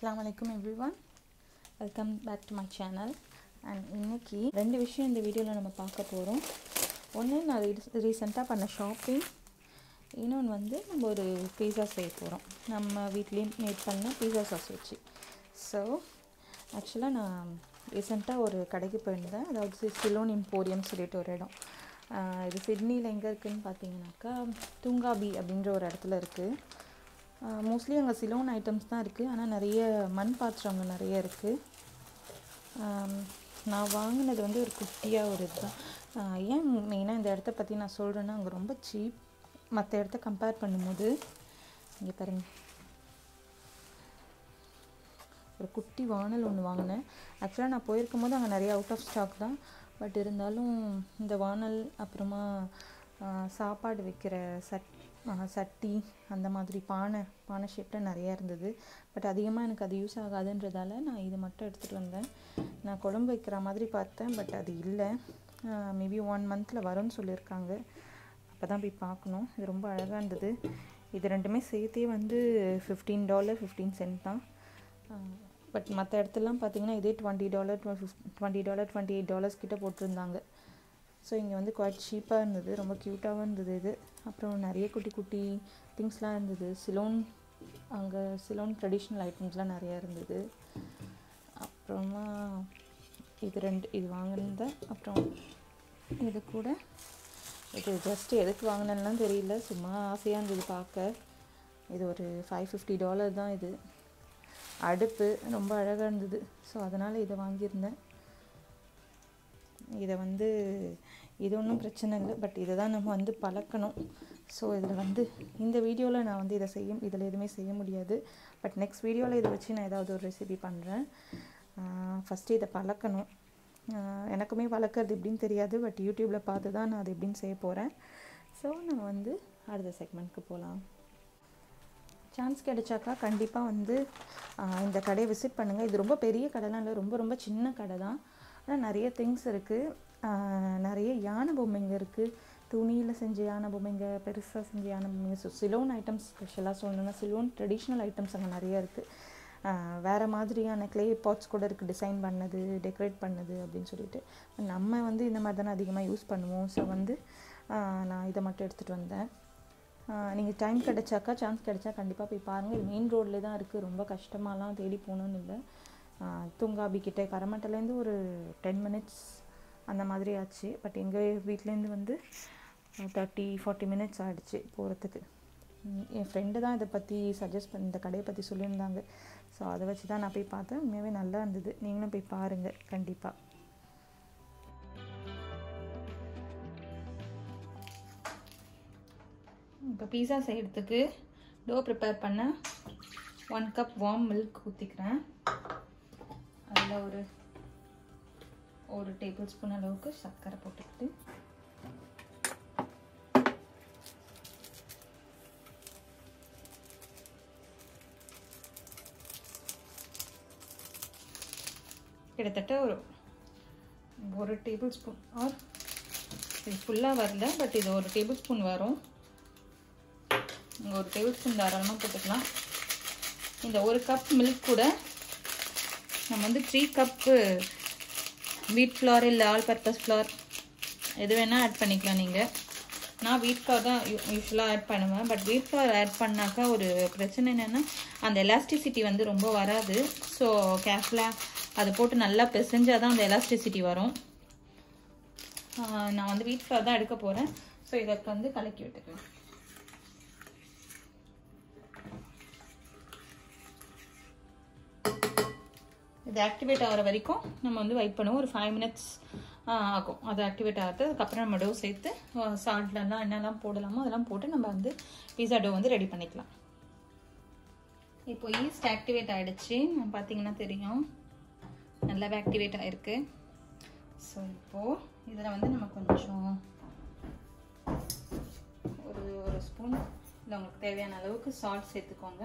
அஸ்லாம் வலைக்கம் everyone welcome back to my channel and இன்னைக்கு ரெண்டு விஷயம் இந்த வீடியோவில் நம்ம பார்க்க போகிறோம் ஒன்று நான் ரீசெண்டாக பண்ண ஷாப்பிங் இன்னொன்று வந்து நம்ம ஒரு பீஸா செய்ய போகிறோம் நம்ம வீட்லேயே மேட் பண்ண பீஸா சாஸ் வச்சு ஸோ ஆக்சுவலாக நான் ரீசெண்டாக ஒரு கடைக்கு போயிருந்தேன் அதாவது சிலோன் இம்போரியம் சொல்லிட்டு ஒரு இடம் ஆஹ் இது சிட்னியில் எங்கே இருக்குதுன்னு பார்த்தீங்கன்னாக்கா துங்காபி அப்படின்ற ஒரு இடத்துல இருக்குது மோஸ்ட்லி அங்கே சிலோன் ஐட்டம்ஸ் தான் இருக்குது ஆனால் நிறைய மண் பாத்திரம் அங்கே நிறைய இருக்குது நான் வாங்கினது வந்து ஒரு குட்டியாக ஒரு இதுதான் ஆஹ் ஏன் மெயினாக இந்த இடத்த பற்றி நான் சொல்கிறேன்னா அங்கே ரொம்ப சீப் மற்ற இடத்த கம்பேர் பண்ணும்போது இங்கே பாருங்க ஒரு குட்டி வானல் ஒன்று வாங்கினேன் ஆக்சுவலாக நான் போயிருக்கும் போது அங்கே நிறைய அவுட் ஆஃப் ஸ்டாக் தான் பட் இருந்தாலும் இந்த வானல் அப்புறமா ஆஹ் சாப்பாடு வைக்கிற சட் ஆஹ் சட்டி அந்த மாதிரி பானை பானை ஷேப்பில் நிறையா இருந்தது பட் அதிகமாக எனக்கு அது யூஸ் ஆகாதுன்றதால நான் இது மட்டும் எடுத்துகிட்டு வந்தேன் நான் குழம்பு வைக்கிற மாதிரி பார்த்தேன் பட் அது இல்லை மேபி ஒன் மந்தில் வரும்னு சொல்லியிருக்காங்க அப்போ தான் போய் பார்க்கணும் இது ரொம்ப அழகாக இருந்தது இது ரெண்டுமே சேர்த்தே வந்து ஃபிஃப்டீன் டாலர் ஃபிஃப்டீன் சென்ட் தான் பட் மற்ற இடத்துலலாம் பார்த்தீங்கன்னா இதே twenty dollar twenty dollar twenty eight dollars கிட்ட போட்டிருந்தாங்க ஸோ இங்கே வந்து குவாய்ட் சீப்பாக இருந்தது ரொம்ப க்யூட்டாகவும் இருந்தது இது அப்புறம் நிறைய குட்டி குட்டி திங்ஸ்லாம் இருந்தது சிலோன் அங்கே சிலோன் ட்ரெடிஷ்னல் ஐட்டம்ஸ்லாம் நிறையா இருந்தது அப்புறமா இது ரெண்டு இது வாங்கினேன் அப்புறம் இது கூட இது ஜஸ்ட் எதுக்கு வாங்கினேன்லாம் தெரியல சும்மா ஆசையாக இருந்தது பார்க்க இது ஒரு ஃபைவ் ஃபிஃப்டி டாலர் தான் இது அடுப்பு ரொம்ப அழகாக இருந்தது ஸோ அதனால் இதை வாங்கியிருந்தேன் இதை வந்து இது ஒன்றும் பிரச்சனை இல்லை பட் இதை தான் நம்ம வந்து பழக்கணும் ஸோ இதில் வந்து இந்த வீடியோவில் நான் வந்து இதை செய்ய இதில் எதுவுமே செய்ய முடியாது பட் நெக்ஸ்ட் வீடியோவில் இதை வச்சு நான் ஏதாவது ஒரு ரெசிபி பண்ணுறேன் ஃபஸ்ட்டு இதை பழக்கணும் எனக்குமே வளர்க்குறது எப்படின்னு தெரியாது பட் யூடியூப்பில் பார்த்து தான் நான் அது எப்படின்னு செய்ய போகிறேன் ஸோ நம்ம வந்து அடுத்த செக்மெண்ட்க்கு போகலாம் சான்ஸ் கிடைச்சாக்கா கண்டிப்பாக வந்து இந்த கடையை விசிட் பண்ணுங்கள் இது ரொம்ப பெரிய கடைலாம் இல்லை ரொம்ப ரொம்ப சின்ன கடை தான் ஆனால் நிறைய திங்ஸ் இருக்குது நிறைய யானை பொம்மைங்க இருக்குது துணியில் செஞ்ச யானை பொம்மைங்க பெருசாக செஞ்ச யானை பொம்மைங்க ஸோ சிலோன் ஐட்டம்ஸ் ஸ்பெஷலாக சொல்லணும்னா சிலோன் ட்ரெடிஷ்னல் ஐட்டம்ஸ் அங்கே நிறைய இருக்குது வேறு மாதிரியான க்ளே பாட்ஸ் கூட இருக்குது டிசைன் பண்ணது டெக்கரேட் பண்ணது அப்படின்னு சொல்லிட்டு நம்ம வந்து இந்த மாதிரி தானே அதிகமாக யூஸ் பண்ணுவோம் ஸோ வந்து நான் இதை மட்டும் எடுத்துகிட்டு வந்தேன் நீங்கள் டைம் கிடைச்சாக்கா சான்ஸ் கிடைச்சா கண்டிப்பாக போய் பாருங்கள் இது மெயின் ரோட்லேயே தான் இருக்குது ரொம்ப கஷ்டமாலாம் தேடி போகணுன்னு இல்லை துங்காபி கிட்டே கரமட்டிலேருந்து ஒரு டென் மினிட்ஸ் அந்த மாதிரி ஆச்சு பட் எங்கள் வீட்லேருந்து வந்து தேர்ட்டி ஃபார்ட்டி மினிட்ஸ் ஆகிடுச்சு போகிறதுக்கு என் ஃப்ரெண்டு தான் இதை பற்றி சஜஸ்ட் பண்ணி இந்த கடையை பற்றி சொல்லியிருந்தாங்க ஸோ அதை வச்சு தான் நான் போய் பார்த்தேன் உண்மையாகவே நல்லா இருந்தது நீங்களும் போய் பாருங்கள் கண்டிப்பாக இப்போ பீஸா செய்கிறதுக்கு டோ ப்ரிப்பேர் பண்ண ஒன் கப் வார்ம் மில்க் ஊற்றிக்கிறேன் அதில் ஒரு ஒரு டேபிள் ஸ்பூன் அளவுக்கு சர்க்கரை போட்டுக்கிட்டு கிட்டத்தட்ட ஒரு ஒரு டேபிள் ஸ்பூன் ஆர் இது ஃபுல்லாக வரல பட் இது ஒரு டேபிள் ஸ்பூன் வரும் ஒரு டேபிள் ஸ்பூன் தாராளமாக போட்டுக்கலாம் இந்த ஒரு கப் மில்க் கூட நம்ம வந்து த்ரீ கப்பு வீட் ஃப்ளார் இல்லை ஆல் பர்பஸ் ஃப்ளார் எது வேணால் ஆட் பண்ணிக்கலாம் நீங்கள் நான் வீட் ஃப்ளார் தான் யூஸ்வலாக ஆட் பண்ணுவேன் பட் வீட் ஃப்ளார் ஆட் பண்ணாக்கா ஒரு பிரச்சனை என்னென்னா அந்த எலாஸ்டிசிட்டி வந்து ரொம்ப வராது ஸோ கேர்ஃபுல்லாக அதை போட்டு நல்லா பிசைஞ்சால் தான் அந்த எலாஸ்டிசிட்டி வரும் நான் வந்து வீட் ஃப்ளார் தான் எடுக்க போகிறேன் ஸோ இதற்கு வந்து கலக்கி விட்டுக்கிறேன் இது ஆக்டிவேட் ஆகிற வரைக்கும் நம்ம வந்து வெயிட் பண்ணுவோம் ஒரு ஃபைவ் மினிட்ஸ் ஆகும் அது ஆக்டிவேட் ஆகிறது அதுக்கப்புறம் நம்ம டோ சேர்த்து சால்ட்லலாம் என்னெல்லாம் போடலாமோ அதெல்லாம் போட்டு நம்ம வந்து பீஸா டோ வந்து ரெடி பண்ணிக்கலாம் இப்போ ஈஸ்ட் ஆக்டிவேட் ஆகிடுச்சு பார்த்தீங்கன்னா தெரியும் நல்லாவே ஆக்டிவேட் ஆகிருக்கு ஸோ இப்போது இதில் வந்து நம்ம கொஞ்சம் ஒரு ஒரு ஸ்பூன் இல்லை உங்களுக்கு தேவையான அளவுக்கு சால்ட் சேர்த்துக்கோங்க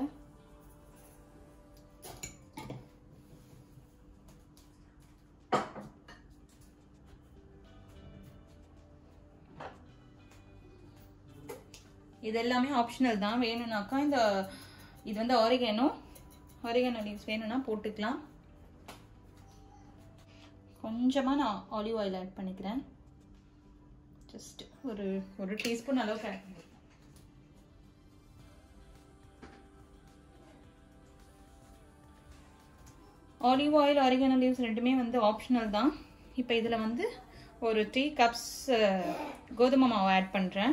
இது எல்லாமே ஆப்ஷனல் தான் வேணும்னாக்கா இந்த இது வந்து ஆரிகேனோ ஆரிகனோ லீவ்ஸ் வேணும்னா போட்டுக்கலாம் கொஞ்சமாக நான் ஆலிவ் ஆயில் ஆட் பண்ணிக்கிறேன் ஜஸ்ட் ஒரு ஒரு டீஸ்பூன் அளவுக்கு ஆட் பண்ணிக்கிறேன் ஆலிவ் ஆயில் ஆரிகனோ லீவ்ஸ் ரெண்டுமே வந்து ஆப்ஷனல் தான் இப்போ இதில் வந்து ஒரு த்ரீ கப்ஸ் கோதுமை மாவு ஆட் பண்ணுறேன்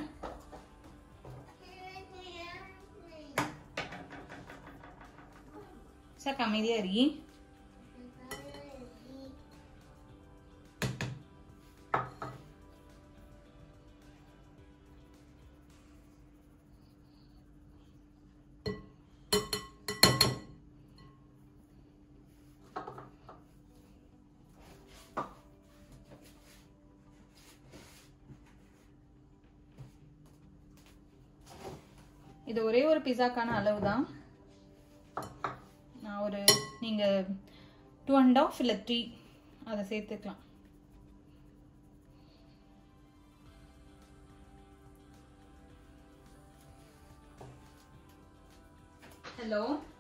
சார் அமைதியாக இரு இது ஒரே ஒரு பிஸாக்கான அளவு தான் நான் ஒரு நீங்கள் டூ அண்ட் ஆஃப் இல்லை த்ரீ அதை சேர்த்துக்கலாம் ஹலோ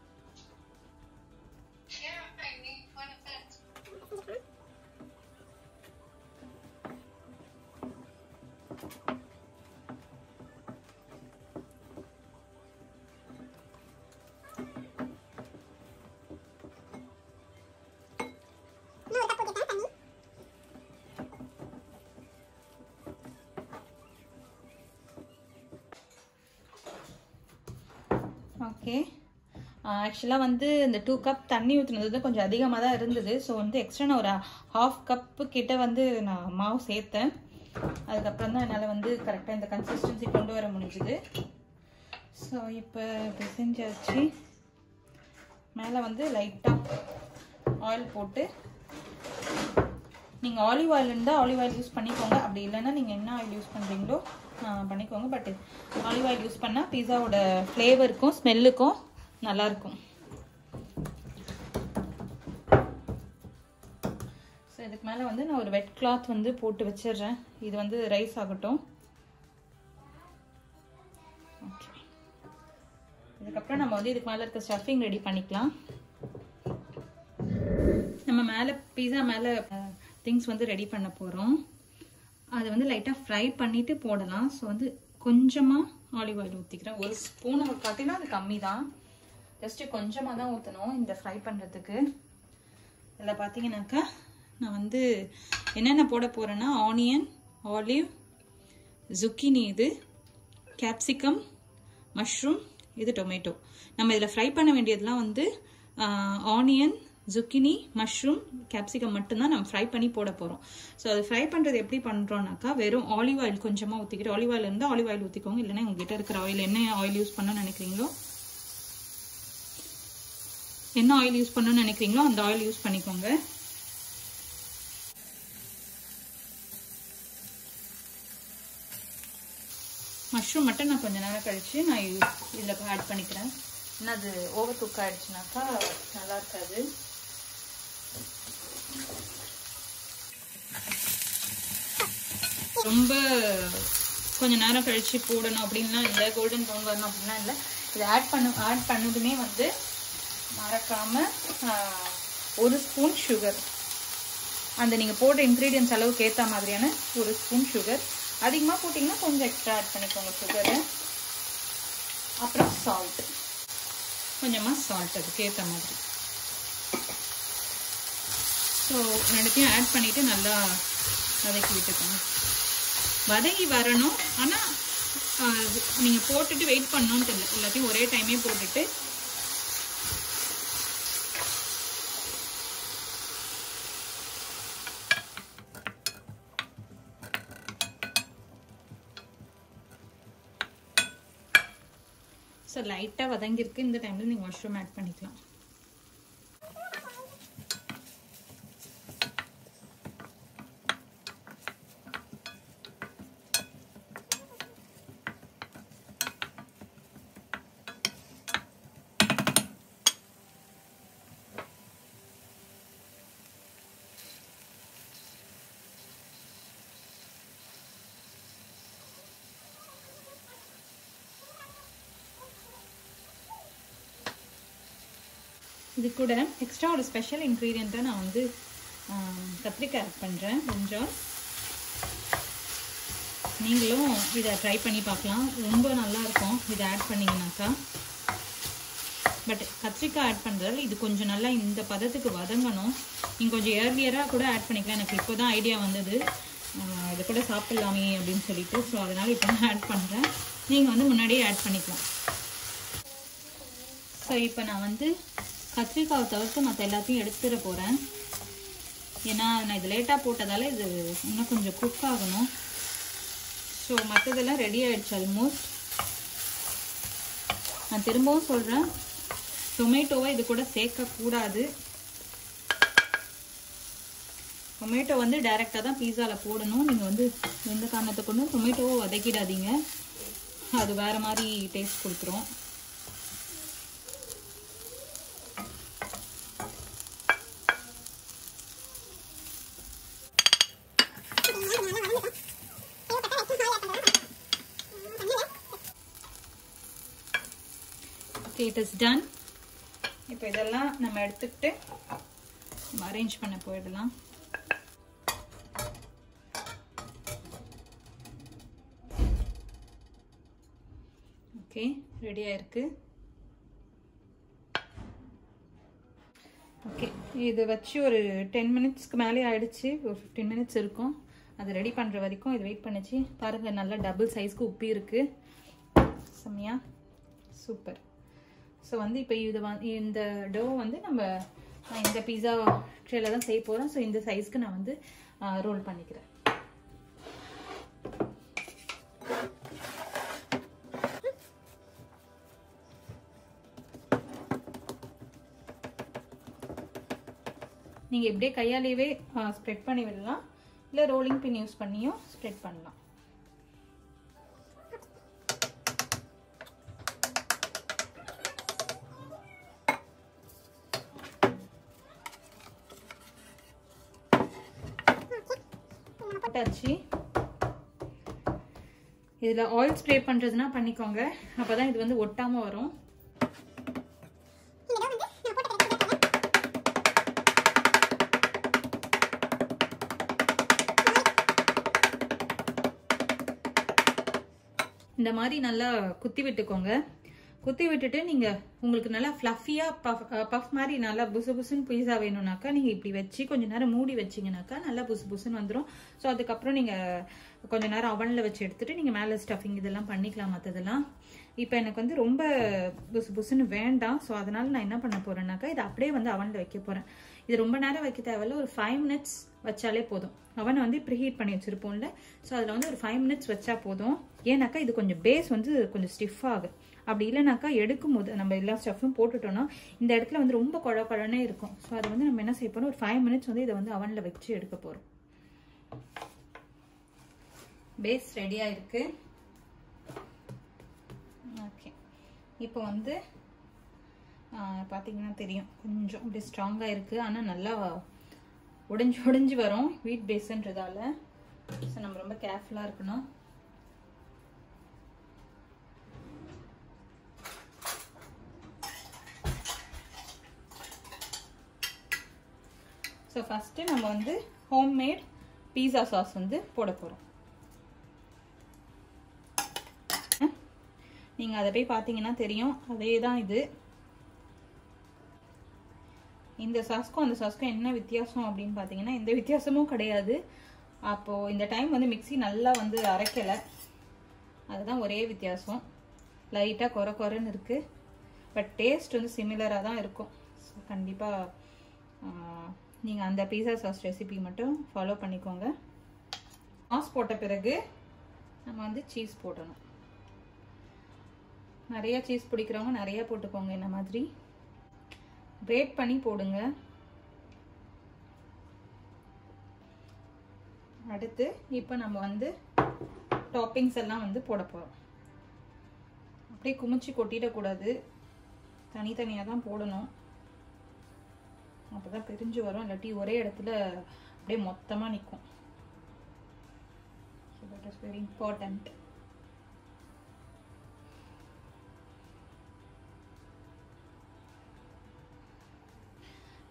ஓகே ஆக்சுவலாக வந்து இந்த டூ கப் தண்ணி ஊற்றுனது வந்து கொஞ்சம் அதிகமாக தான் இருந்தது ஸோ வந்து எக்ஸ்ட்ரா நான் ஒரு ஹாஃப் கப்பு கிட்ட வந்து நான் மாவு சேர்த்தேன் அதுக்கப்புறம் தான் என்னால் வந்து கரெக்டாக இந்த கன்சிஸ்டன்சி கொண்டு வர முடிஞ்சுது ஸோ இப்போ பிசைஞ்சாச்சு மேலே வந்து லைட்டாக ஆயில் போட்டு நீங்கள் ஆலிவ் ஆயில் இருந்தால் ஆலிவ் ஆயில் யூஸ் பண்ணிக்கோங்க அப்படி இல்லைன்னா நீங்கள் என்ன ஆயில் யூஸ் பண்ணுறீங்களோ பண்ணிக்கோங்க பட் ஆலிவ் ஆயில் யூஸ் பண்ணால் பீஸாவோட ஃப்ளேவருக்கும் ஸ்மெல்லுக்கும் நல்லாயிருக்கும் ஸோ இதுக்கு மேலே வந்து நான் ஒரு வெட் கிளாத் வந்து போட்டு வச்சிடுறேன் இது வந்து ரைஸ் ஆகட்டும் ஓகே இதுக்கப்புறம் நம்ம வந்து இதுக்கு மேலே இருக்க ஸ்டஃபிங் ரெடி பண்ணிக்கலாம் நம்ம மேலே பீஸா மேலே திங்ஸ் வந்து ரெடி பண்ண போகிறோம் அதை வந்து லைட்டாக ஃப்ரை பண்ணிவிட்டு போடலாம் ஸோ வந்து கொஞ்சமாக ஆலிவ் ஆயில் ஊற்றிக்கிறேன் ஒரு ஸ்பூனை பார்த்தீங்கன்னா அது கம்மி தான் ஜஸ்ட்டு கொஞ்சமாக தான் ஊற்றணும் இந்த ஃப்ரை பண்ணுறதுக்கு இதில் பார்த்தீங்கன்னாக்கா நான் வந்து என்னென்ன போட போகிறேன்னா ஆனியன் ஆலிவ் ஜுக்கினி இது கேப்சிகம் மஷ்ரூம் இது டொமேட்டோ நம்ம இதில் ஃப்ரை பண்ண வேண்டியதெல்லாம் வந்து ஆனியன் ஜுக்கினி மஷ்ரூம் கேப்சிகம் மட்டும்தான் நம்ம ஃப்ரை பண்ணி போட போகிறோம் ஸோ அது ஃப்ரை பண்ணுறது எப்படி பண்ணுறோம்னாக்கா வெறும் ஆலிவ் ஆயில் கொஞ்சமாக ஊற்றிக்கிட்டு ஆலிவ் ஆயில் இருந்தால் ஆலிவ் ஆயில் ஊற்றிக்கோங்க இல்லைன்னா உங்ககிட்ட இருக்கிற ஆயில் என்ன ஆயில் யூஸ் பண்ண நினைக்கிறீங்களோ என்ன ஆயில் யூஸ் பண்ணணும்னு நினைக்கிறீங்களோ அந்த ஆயில் யூஸ் பண்ணிக்கோங்க மஷ்ரூம் மட்டும் நான் கொஞ்ச நேரம் கழிச்சு நான் இதில் ஆட் பண்ணிக்கிறேன் ஏன்னா அது ஓவர் குக் ஆயிடுச்சுனாக்கா நல்லா இருக்காது ரொம்ப கொஞ்ச நேரம் கழிச்சு போடணும் அப்படின்லாம் இல்லை கோல்டன் ப்ரௌன் வரணும் அப்படின்லாம் இல்லை இதை ஆட் பண்ண ஆட் பண்ணதுமே வந்து மறக்காம ஒரு ஸ்பூன் சுகர் அந்த நீங்கள் போடுற இன்க்ரீடியன்ஸ் அளவுக்கு ஏற்ற மாதிரியான ஒரு ஸ்பூன் சுகர் அதிகமாக போட்டிங்கன்னா கொஞ்சம் எக்ஸ்ட்ரா ஆட் பண்ணிக்கோங்க சுகரு அப்புறம் சால்ட் கொஞ்சமாக சால்ட் அதுக்கு ஏற்ற மாதிரி ஸோ ரெண்டுத்தையும் ஆட் பண்ணிவிட்டு நல்லா வதக்கி விட்டுக்கோங்க வதங்கி வரணும் ஆனால் நீங்கள் போட்டுட்டு வெயிட் பண்ணணும்னு தெரியல எல்லாத்தையும் ஒரே டைமே போட்டுட்டு ஸோ லைட்டாக வதங்கியிருக்கு இந்த டைமில் நீங்கள் மஷ்ரூம் ஆட் பண்ணிக்கலாம் இது கூட எக்ஸ்ட்ரா ஒரு ஸ்பெஷல் இன்க்ரீடியண்ட்டாக நான் வந்து கத்திரிக்காய் ஆட் பண்ணுறேன் கொஞ்சம் நீங்களும் இதை ட்ரை பண்ணி பார்க்கலாம் ரொம்ப நல்லாயிருக்கும் இதை ஆட் பண்ணிங்கனாக்கா பட் கத்திரிக்காய் ஆட் பண்ணுறதால இது கொஞ்சம் நல்லா இந்த பதத்துக்கு வதங்கணும் நீங்கள் கொஞ்சம் ஏர்லியராக கூட ஆட் பண்ணிக்கலாம் எனக்கு இப்போ தான் ஐடியா வந்தது இதை கூட சாப்பிட்லாமே அப்படின்னு சொல்லிட்டு ஸோ அதனால் இப்போ தான் ஆட் பண்ணுறேன் நீங்கள் வந்து முன்னாடியே ஆட் பண்ணிக்கலாம் ஸோ இப்போ நான் வந்து கத்திரிக்காவை தவிர்த்து மற்ற எல்லாத்தையும் எடுத்துட போகிறேன் ஏன்னா நான் இது லேட்டாக போட்டதால இது இன்னும் கொஞ்சம் குக் ஆகணும் ஸோ மற்றதெல்லாம் ரெடி ஆகிடுச்சு ஆல்மோஸ்ட் நான் திரும்பவும் சொல்கிறேன் டொமேட்டோவை இது கூட சேர்க்கக்கூடாது டொமேட்டோ வந்து டைரெக்டாக தான் பீஸாவில் போடணும் நீங்கள் வந்து எந்த காரணத்தை கொண்டும் டொமேட்டோவை வதக்கிடாதீங்க அது வேறு மாதிரி டேஸ்ட் கொடுத்துரும் ஓகே இட் இஸ் டன் இப்போ இதெல்லாம் நம்ம எடுத்துக்கிட்டு அரேஞ்ச் பண்ண போயிடலாம் ஓகே ரெடியாக இருக்கு ஓகே இது வச்சு ஒரு டென் மினிட்ஸ்க்கு மேலே ஆயிடுச்சு ஒரு ஃபிஃப்டீன் மினிட்ஸ் இருக்கும் அது ரெடி பண்ணுற வரைக்கும் இது வெயிட் பண்ணிச்சு பாருங்கள் நல்லா டபுள் சைஸ்க்கு உப்பி இருக்குது செம்மையா சூப்பர் ஸோ வந்து இப்போ இது வந்து இந்த டோ வந்து நம்ம நான் இந்த பீஸா ட்ரேல தான் செய்ய போகிறேன் ஸோ இந்த சைஸ்க்கு நான் வந்து ரோல் பண்ணிக்கிறேன் நீங்கள் இப்படியே கையாலேயே ஸ்ப்ரெட் பண்ணி விடலாம் இல்லை ரோலிங் பின் யூஸ் பண்ணியும் ஸ்ப்ரெட் பண்ணலாம் போட்டாச்சு இதில் ஆயில் ஸ்ப்ரே பண்ணுறதுனா பண்ணிக்கோங்க அப்போ தான் இது வந்து ஒட்டாமல் வரும் இந்த மாதிரி நல்லா குத்தி விட்டுக்கோங்க குத்தி விட்டுட்டு நீங்கள் உங்களுக்கு நல்லா ஃப்ளஃபியாக பஃப் பஃப் மாதிரி நல்லா புசு புசுன்னு பீஸா வேணும்னாக்கா நீங்கள் இப்படி வச்சு கொஞ்சம் நேரம் மூடி வச்சிங்கனாக்கா நல்லா புசு புசுன்னு வந்துடும் ஸோ அதுக்கப்புறம் நீங்கள் கொஞ்சம் நேரம் அவனில் வச்சு எடுத்துட்டு நீங்கள் மேலே ஸ்டஃபிங் இதெல்லாம் பண்ணிக்கலாம் மற்றதெல்லாம் இப்போ எனக்கு வந்து ரொம்ப புசு புசுன்னு வேண்டாம் ஸோ அதனால நான் என்ன பண்ண போகிறேன்னாக்கா இதை அப்படியே வந்து அவனில் வைக்க போகிறேன் இது ரொம்ப நேரம் வைக்க தேவையில்ல ஒரு ஃபைவ் மினிட்ஸ் வச்சாலே போதும் அவனை வந்து ப்ரீ ஹீட் பண்ணி வச்சுருப்போம்ல ஸோ அதில் வந்து ஒரு ஃபைவ் மினிட்ஸ் வச்சா போதும் ஏன்னாக்கா இது கொஞ்சம் பேஸ் வந்து கொஞ்சம் ஸ்டிஃப் ஆகும் அப்படி இல்லைனாக்கா எடுக்கும் போது நம்ம எல்லா ஸ்டஃப்பும் போட்டுட்டோம்னா இந்த இடத்துல வந்து ரொம்ப குழ குழனே இருக்கும் ஸோ அதை வந்து நம்ம என்ன செய்ய போறோம் ஒரு ஃபைவ் மினிட்ஸ் வந்து இதை வந்து அவனில் வச்சு எடுக்க போகிறோம் பேஸ் ரெடியாக இருக்கு ஓகே இப்போ வந்து பார்த்தீங்கன்னா தெரியும் கொஞ்சம் அப்படி ஸ்ட்ராங்காக இருக்குது ஆனால் நல்லா உடைஞ்சு உடைஞ்சு வரும் வீட் பேஸுன்றதால ஸோ நம்ம ரொம்ப கேர்ஃபுல்லாக இருக்கணும் ஸோ ஃபஸ்ட்டு நம்ம வந்து ஹோம்மேட் பீஸா சாஸ் வந்து போட போகிறோம் நீங்கள் அதை போய் பார்த்தீங்கன்னா தெரியும் அதே தான் இது இந்த சாஸ்க்கும் அந்த சாஸ்க்கும் என்ன வித்தியாசம் அப்படின்னு பார்த்தீங்கன்னா எந்த வித்தியாசமும் கிடையாது அப்போது இந்த டைம் வந்து மிக்சி நல்லா வந்து அரைக்கலை அதுதான் ஒரே வித்தியாசம் லைட்டாக குறை குறைன்னு இருக்குது பட் டேஸ்ட் வந்து சிமிலராக தான் இருக்கும் ஸோ கண்டிப்பாக நீங்கள் அந்த பீஸா சாஸ் ரெசிபி மட்டும் ஃபாலோ பண்ணிக்கோங்க சாஸ் போட்ட பிறகு நம்ம வந்து சீஸ் போடணும் நிறைய சீஸ் பிடிக்கிறவங்க நிறைய போட்டுக்கோங்க இந்த மாதிரி கிரேட் பண்ணி போடுங்க அடுத்து இப்போ நம்ம வந்து டாப்பிங்ஸ் எல்லாம் வந்து போட போகிறோம் அப்படியே குமிச்சு கொட்டிடக்கூடாது தனித்தனியாக தான் போடணும் அப்போ தான் பிரிஞ்சு வரும் இல்லாட்டி ஒரே இடத்துல அப்படியே மொத்தமாக நிற்கும் so that is very important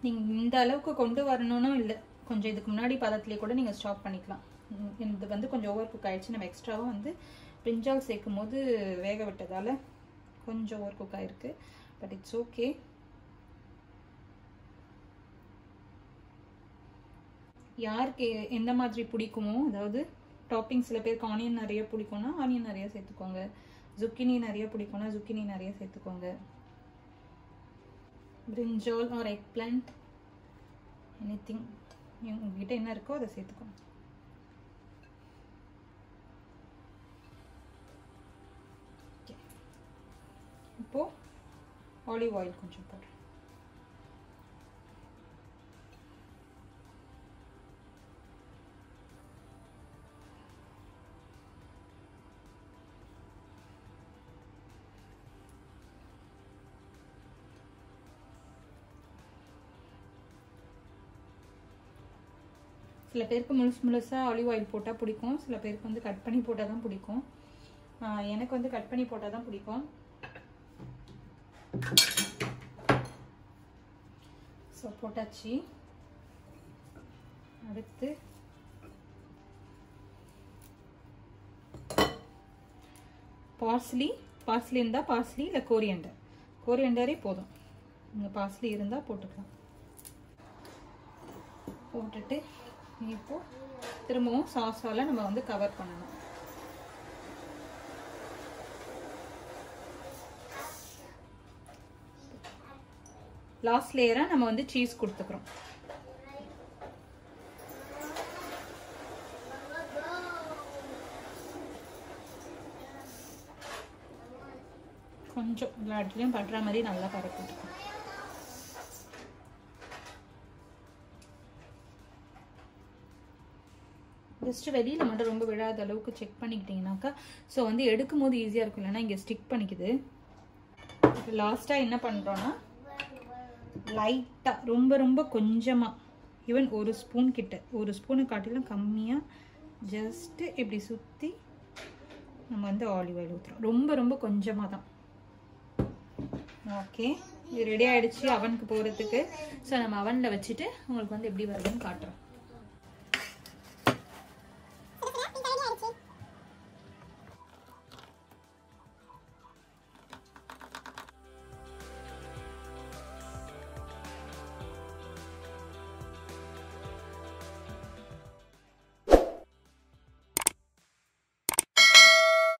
நீங்கள் இந்த அளவுக்கு கொண்டு வரணும்னு இல்லை கொஞ்சம் இதுக்கு முன்னாடி பதத்துலேயே கூட நீங்கள் ஸ்டாப் பண்ணிக்கலாம் ம், இது வந்து கொஞ்சம் ஓவர் குக் ஆயிடுச்சு நம்ம எக்ஸ்ட்ராவாக வந்து பிரிஞ்சால் சேர்க்கும் போது வேக விட்டதால கொஞ்சம் ஓவர் குக் ஆயிருக்கு பட் இட்ஸ் ஓகே யாருக்கு எந்த மாதிரி பிடிக்குமோ அதாவது டாப்பிங் சில பேருக்கு ஆனியன் நிறைய பிடிக்கும்னா ஆனியன் நிறைய சேர்த்துக்கோங்க zucchini நிறைய பிடிக்கும்னா zucchini நிறைய சேர்த்துக்கோங்க brinjal or eggplant anything உங்ககிட்ட என்ன இருக்கோ அதை சேர்த்துக்கோங்க Okay. இப்போ ஆலிவ் ஆயில் கொஞ்சம் போடுறேன் சில பேருக்கு முழுசு முழுசாக ஆலிவ் ஆயில் போட்டால் பிடிக்கும் சில பேருக்கு வந்து கட் பண்ணி போட்டால் தான் பிடிக்கும் ஆஹ் எனக்கு வந்து கட் பண்ணி போட்டால் தான் பிடிக்கும் ஸோ போட்டாச்சு அடுத்து பார்ஸ்லி பார்ஸ்லி இருந்தால் பார்ஸ்லி இல்லை கோரியண்டர் கோரியண்டரே போதும் இங்கே பார்ஸ்லி இருந்தால் போட்டுக்கலாம் போட்டுட்டு இப்போ திரும்பவும் சாஸால் நம்ம வந்து கவர் பண்ணணும் லாஸ்ட் லேயராக நம்ம வந்து சீஸ் கொடுத்துக்கிறோம் கொஞ்சம் எல்லா இடத்துலையும் படுற மாதிரி நல்லா பரப்பிட்டுக்கணும் ஜஸ்ட் வெளியில் மட்டும் ரொம்ப விழாத அளவுக்கு செக் பண்ணிக்கிட்டிங்கனாக்கா ஸோ வந்து எடுக்கும் போது ஈஸியாக இருக்கும் இல்லைன்னா இங்கே ஸ்டிக் பண்ணிக்குது லாஸ்ட்டாக என்ன பண்ணுறோன்னா லைட்டாக ரொம்ப ரொம்ப கொஞ்சமாக ஈவன் ஒரு ஸ்பூன் கிட்ட ஒரு ஸ்பூனை காட்டிலும் கம்மியாக ஜஸ்ட்டு இப்படி சுற்றி நம்ம வந்து ஆலிவ் ஆயில் ஊற்றுறோம் ரொம்ப ரொம்ப கொஞ்சமாக தான் ஓகே இது ரெடி ஆயிடுச்சு அவனுக்கு போகிறதுக்கு ஸோ நம்ம அவனில் வச்சுட்டு உங்களுக்கு வந்து எப்படி வருதுன்னு காட்டுறோம்